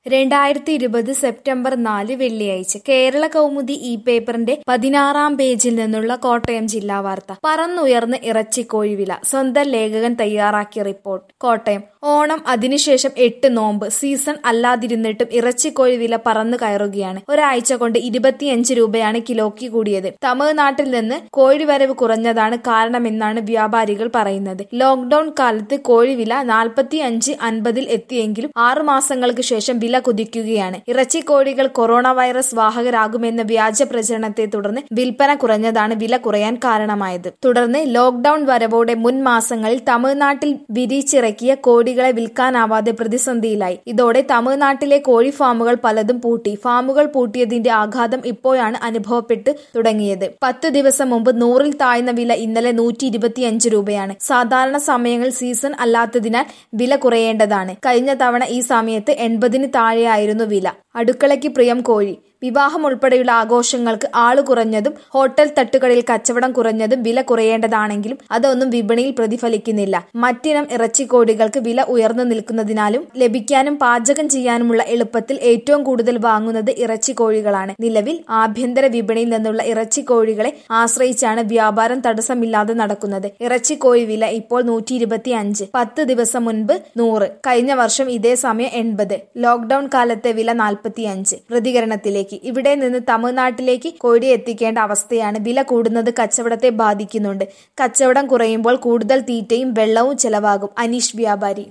രണ്ടായിരത്തി ഇരുപത് സെപ്റ്റംബർ നാല് വെള്ളിയാഴ്ച കേരള കൗമുദി ഈ പേപ്പറിന്റെ പതിനാറാം പേജിൽ നിന്നുള്ള കോട്ടയം ജില്ലാ വാർത്ത പറന്നുയർന്ന് ഇറച്ചിക്കോഴി വില സ്വന്തം ലേഖകൻ തയ്യാറാക്കിയ റിപ്പോർട്ട് കോട്ടയം ഓണം അതിനുശേഷം എട്ട് നോമ്പ് സീസൺ അല്ലാതിരുന്നിട്ടും ഇറച്ചിക്കോഴി വില പറന്നു കയറുകയാണ് ഒരാഴ്ച കൊണ്ട് ഇരുപത്തിയഞ്ച് രൂപയാണ് കിലോയ്ക്ക് കൂടിയത് തമിഴ്നാട്ടിൽ നിന്ന് കോഴി വരവ് കുറഞ്ഞതാണ് കാരണമെന്നാണ് വ്യാപാരികൾ പറയുന്നത് ലോക്ഡൌൺ കാലത്ത് കോഴി വില നാൽപ്പത്തി അഞ്ച് അൻപതിൽ എത്തിയെങ്കിലും ആറു മാസങ്ങൾക്ക് ശേഷം വില കുതിക്കുകയാണ് ഇറച്ചിക്കോഴികൾ കൊറോണ വൈറസ് വാഹകരാകുമെന്ന വ്യാജ പ്രചരണത്തെ തുടർന്ന് വിൽപ്പന കുറഞ്ഞതാണ് വില കുറയാൻ കാരണമായത് തുടർന്ന് ലോക്ഡൌൺ വരവോടെ മുൻ മാസങ്ങളിൽ തമിഴ്നാട്ടിൽ വിരിച്ചിറക്കിയ കോഴികളെ വിൽക്കാനാവാതെ പ്രതിസന്ധിയിലായി ഇതോടെ തമിഴ്നാട്ടിലെ കോഴി ഫാമുകൾ പലതും പൂട്ടി ഫാമുകൾ പൂട്ടിയതിന്റെ ആഘാതം ഇപ്പോഴാണ് അനുഭവപ്പെട്ടു തുടങ്ങിയത് പത്ത് ദിവസം മുമ്പ് നൂറിൽ താഴ്ന്ന വില ഇന്നലെ നൂറ്റി ഇരുപത്തിയഞ്ച് രൂപയാണ് സാധാരണ സമയങ്ങളിൽ സീസൺ അല്ലാത്തതിനാൽ വില കുറയേണ്ടതാണ് കഴിഞ്ഞ തവണ ഈ സമയത്ത് എൺപതിന് താഴെയായിരുന്നു വില അടുക്കളയ്ക്ക് പ്രിയം കോഴി വിവാഹം ഉൾപ്പെടെയുള്ള ആഘോഷങ്ങൾക്ക് ആള് കുറഞ്ഞതും ഹോട്ടൽ തട്ടുകളിൽ കച്ചവടം കുറഞ്ഞതും വില കുറയേണ്ടതാണെങ്കിലും അതൊന്നും വിപണിയിൽ പ്രതിഫലിക്കുന്നില്ല മറ്റിനം ഇറച്ചിക്കോഴികൾക്ക് വില ഉയർന്നു നിൽക്കുന്നതിനാലും ലഭിക്കാനും പാചകം ചെയ്യാനുമുള്ള എളുപ്പത്തിൽ ഏറ്റവും കൂടുതൽ വാങ്ങുന്നത് ഇറച്ചിക്കോഴികളാണ് നിലവിൽ ആഭ്യന്തര വിപണിയിൽ നിന്നുള്ള ഇറച്ചിക്കോഴികളെ ആശ്രയിച്ചാണ് വ്യാപാരം തടസ്സമില്ലാതെ നടക്കുന്നത് ഇറച്ചിക്കോഴി വില ഇപ്പോൾ നൂറ്റി ഇരുപത്തി അഞ്ച് പത്ത് ദിവസം മുൻപ് നൂറ് കഴിഞ്ഞ വർഷം ഇതേ സമയം എൺപത് ലോക്ഡൌൺ കാലത്തെ വില നാൽപ്പത്തിയഞ്ച് പ്രതികരണത്തിലേക്ക് ഇവിടെ നിന്ന് തമിഴ്നാട്ടിലേക്ക് കോഴി എത്തിക്കേണ്ട അവസ്ഥയാണ് വില കൂടുന്നത് കച്ചവടത്തെ ബാധിക്കുന്നുണ്ട് കച്ചവടം കുറയുമ്പോൾ കൂടുതൽ തീറ്റയും വെള്ളവും ചെലവാകും അനീഷ് വ്യാപാരി